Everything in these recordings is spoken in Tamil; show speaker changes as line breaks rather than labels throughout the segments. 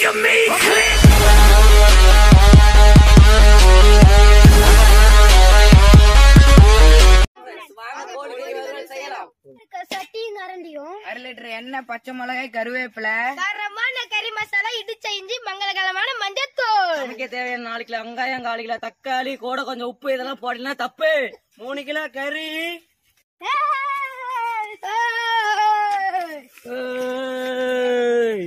சட்டியும் கரண்டியும்
அரை லிட்டர் எண்ணெய் பச்சை மிளகாய் கருவேப்பிலை
தரமான கறி மசாலா இடிச்ச இஞ்சி மங்களகரமான மஞ்சத்தூள்
சமைக்க தேவையான நாலு கிலோ வெங்காயம் காலு கிலோ தக்காளி கூட கொஞ்சம் உப்பு இதெல்லாம் போடலன்னா தப்பு மூணு கிலோ கறி ஏய்.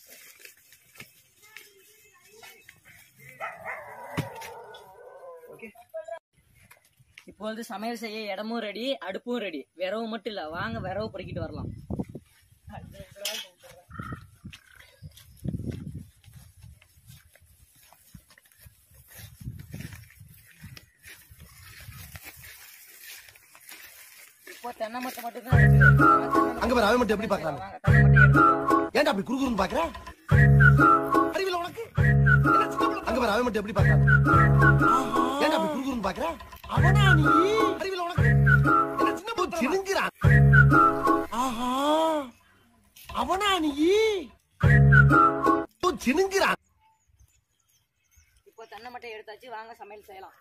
இப்போ வந்து சமையல் செய்ய இடமும் ரெடி அடுப்பும் ரெடி விரவு மட்டும் இல்ல வாங்க விரவு பொறுக்கிட்டு வரலாம் இப்போ தென்னை மட்டை மட்டும் தான் இருக்கு.
அங்க பாரு அவன் மட்டும் எப்படி பாக்குறாங்க
வாங்க, தென்னை மட்டை எடுத்து
ஏன்டா அப்படி குறுகுறுன்னு பாக்குற அறிவில உனக்கு என்ன சின்ன பிள்ளை? அங்க பாரு அவன் மட்டும் எப்படி பாக்குறாங்க ஏன்டா அப்படி குறுகுறுன்னு பாக்குற அவனா நீ அறிவில உனக்கு என்ன சின்ன பிள்ளை சிரிஞ்சிரான் ஆஹா அவனா நீ சினுங்கிறான்
இப்போ தென்னை மட்டை எடுத்தாச்சு வாங்க சமையல் செய்யலாம்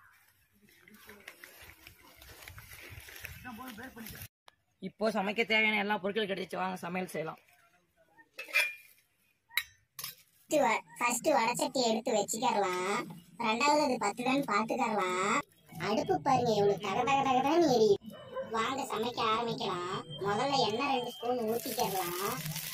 இப்போ சமைக்க தேவையான எல்லா பொருட்களும் கிடைச்சு வாங்க சமையல் செய்யலாம்
ஃபர்ஸ்ட் வடச்சட்டி எடுத்து வச்சுக்கலாம் ரெண்டாவது அது பத்துதான்னு பாத்துக்கலாம் அடுப்பு பாருங்க எவ்வளவு தக தக தகதான் எரியும் வாங்க சமைக்க ஆரம்பிக்கலாம் முதல்ல எண்ணெய் ரெண்டு ஸ்பூன் ஊத்திக்கலாம்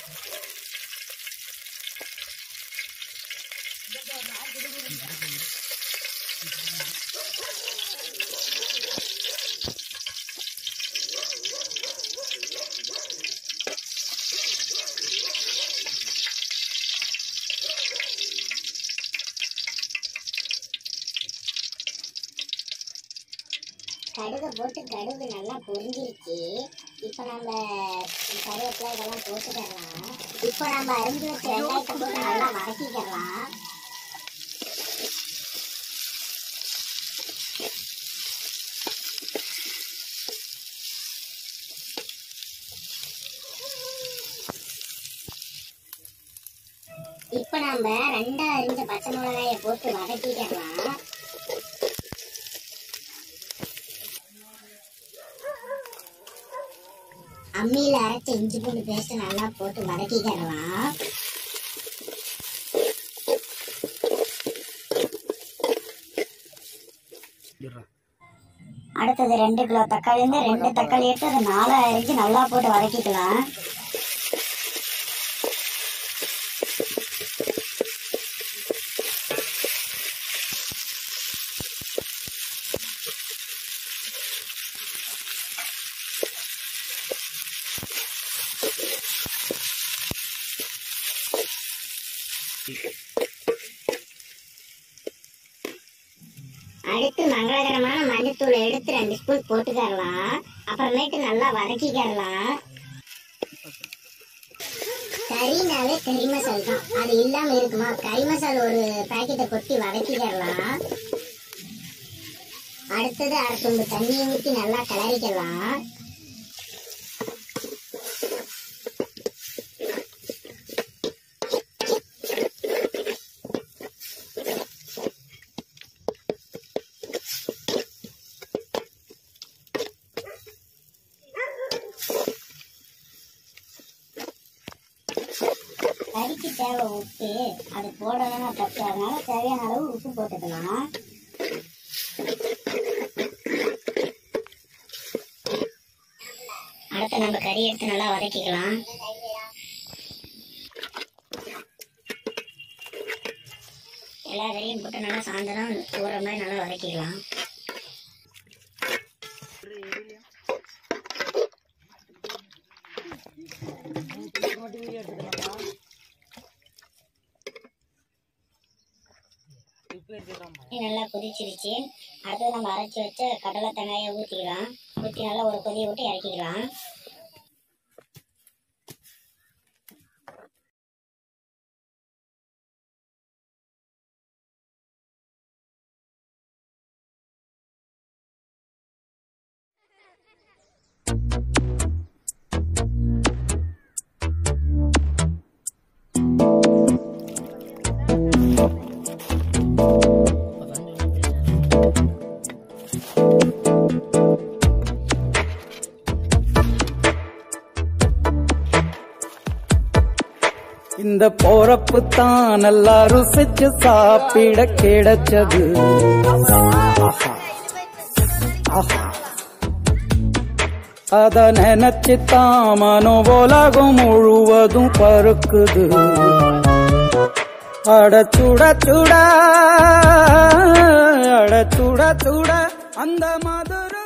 கடுகு போட்டு கடுகு நல்லா பொரிஞ்சிருச்சு இப்போ நம்ம கருவேப்பிலை இதெல்லாம் போட்டுக்கலாம் இப்போ நம்ம அரிஞ்சு வச்ச வெங்காயத்தை போட்டு நல்லா வதக்கிக்கலாம் இப்போ நம்ம ரெண்டா அரிஞ்ச பச்சை மிளகாயை போட்டு வதக்கிக்கலாம் அம்மியில அரைச்ச இஞ்சி பூண்டு பேஸ்ட் நல்லா போட்டு வதக்கிக்கலாம் அடுத்தது ரெண்டு கிலோ தக்காளி இருந்து ரெண்டு தக்காளி எடுத்து அதை நாலா அரிஞ்சு நல்லா போட்டு வதக்கிக்கலாம் அடுத்து மங்களகரமான மஞ்சத்தூள் எடுத்து ரெண்டு ஸ்பூன் போட்டுக்கரலாம் அப்புறமேட்டு நல்லா வதக்கிக்கரலாம் கறினாலே கறி மசால் தான் அது இல்லாம இருக்குமா கறி மசால் ஒரு பாக்கெட்டை கொட்டி வதக்கிக்கரலாம் அடுத்தது அரை துண்டு தண்ணியை ஊற்றி நல்லா கிளறிக்கலாம் கறிக்கு தேவை உப்பு அது போடலன்னா தப்பு அதனால தேவையான அளவு உப்பு போட்டுக்கலாம் அடுத்து நம்ம கறி எடுத்து நல்லா வதக்கிக்கலாம் எல்லா கறியும் போட்டு நல்லா சாயந்தரம் ஊற மாதிரி நல்லா வதக்கிக்கலாம் தண்ணி நல்லா கொதிச்சிருச்சு அடுத்து நம்ம அரைச்சி வச்ச கடலை தேங்காயை ஊற்றிக்கலாம் ஊற்றி நல்லா ஒரு கொதியை விட்டு இறக்கிக்கலாம்
இந்த போறப்பு தான் நல்லா ருசிச்சு சாப்பிட கிடைச்சது ஆஹா. ஆஹா. அத நினைச்சு தான் மனோ உலகம் முழுவதும் பருக்குது அட சுட சுட அட சுட சுட அந்த மதுரை